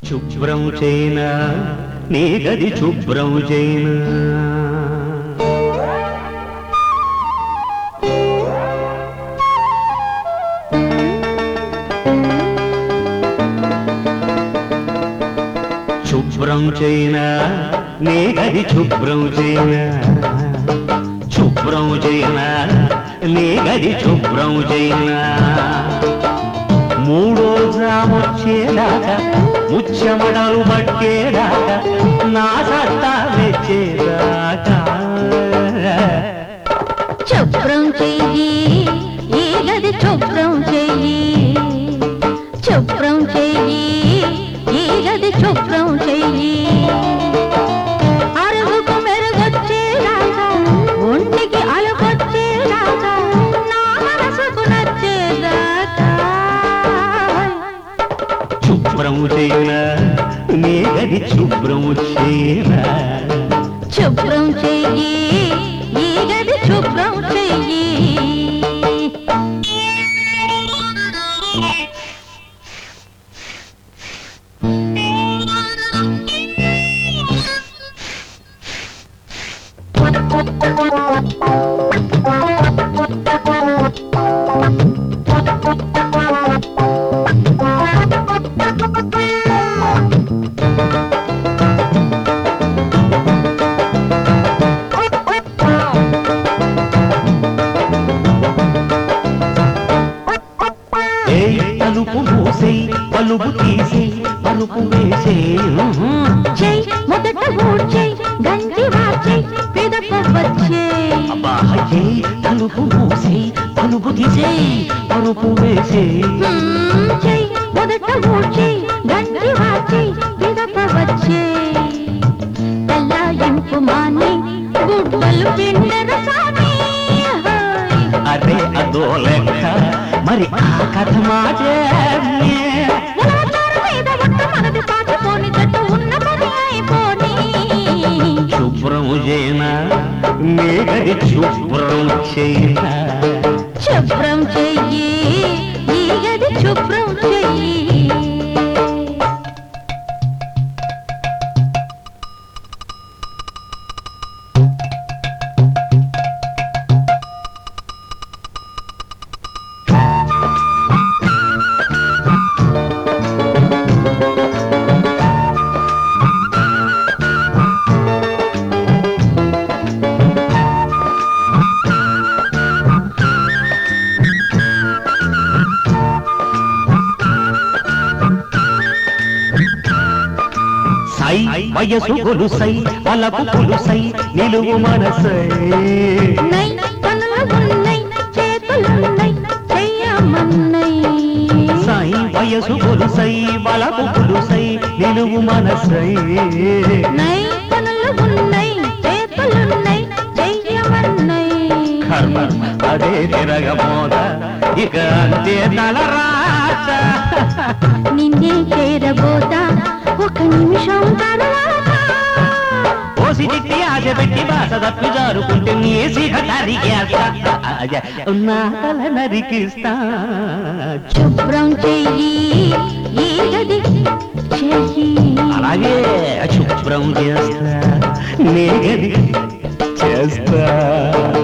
శుభ్రం చేయనా నీ గది శుభ్రం చేయనా శుభ్రం చేయనా నీ గది శుభ్రం చేయనా శుభ్రం చేయనా నీ గది శుభ్రం చేయనా మూడో జామొచ్చేదాకా ముచ్చమడలు పట్టేదాకా నా సత్తా మెచ్చేదాకా శుభ్రం చెయ్యి ఈ గది శుభ్రం చెయ్యి శుభ్రం చెయ్యి ఈ గది శుభ్రం చెయ్యి అరుగుకు మెరుగొచ్చేదాకా ఒంటికి అలకొచ్చేదాకా నా మనసుకు నచ్చేదాకా శుభ్రం చేయనా నీ గది శుభ్రం చేయనా శుభ్రం చెయ్యి ఈ గది శుభ్రం చెయ్యి ఏయ్ తలుపు మూసేయ్ పలుపు తీసేయ్ పలుపు వేసేయ్ చెయ్ మొదట ఊడ్చేయ్ గంజి వార్చేయ్ పిదకు వచ్చేయ్ అబ్బా ఏయ్ తలుపు మూసేయ్ పలుపు తీసేయ్ పలుపు వేసేయ్ హ్మ్, చెయ్ మొదట ఊడ్చేయ్ గంజి వార్చేయ్ పిదకు వచ్చేయ్ తెల్లాయింపు మాని గుడ్డలు పిండర సాని అరే అదో లెక్క మరి ఆ కథ మాటేనే ఉలవచారు మీద ఒట్టు మనది పాచిపోని చెట్టు ఉన్న పని అయిపోని శుభ్రం చేయనా నీ గది శుభ్రం చేయనా శుభ్రం చెయ్యి ఈ గది శుభ్రం చెయ్యి సై వయసు గొలుసై అలపు కొలుసై నిలువు మనసై నై పనులు ఉన్నై చేతులున్నై చెయ్యమన్నై సై వయసు గొలుసై వలపు కొలుసై నిలువు మనసై నై పనులు ఉన్నై చేతులున్నై చెయ్యమన్నై కర్మ అదే తిరగబోద ఇక అంతే నలరాట నిన్నే చేరబోతా ఒక నిమిషం తర్వాత ఓసి తిట్టి ఆశ పెట్టి బాస తప్పి జారుకుంటే నీ సిగ తరిగేస్తా నా తల నరికిస్తా శుభ్రం చెయ్యి ఈ గది చెయ్యి అలాగే శుభ్రం చేస్తా నీ గది చేస్తా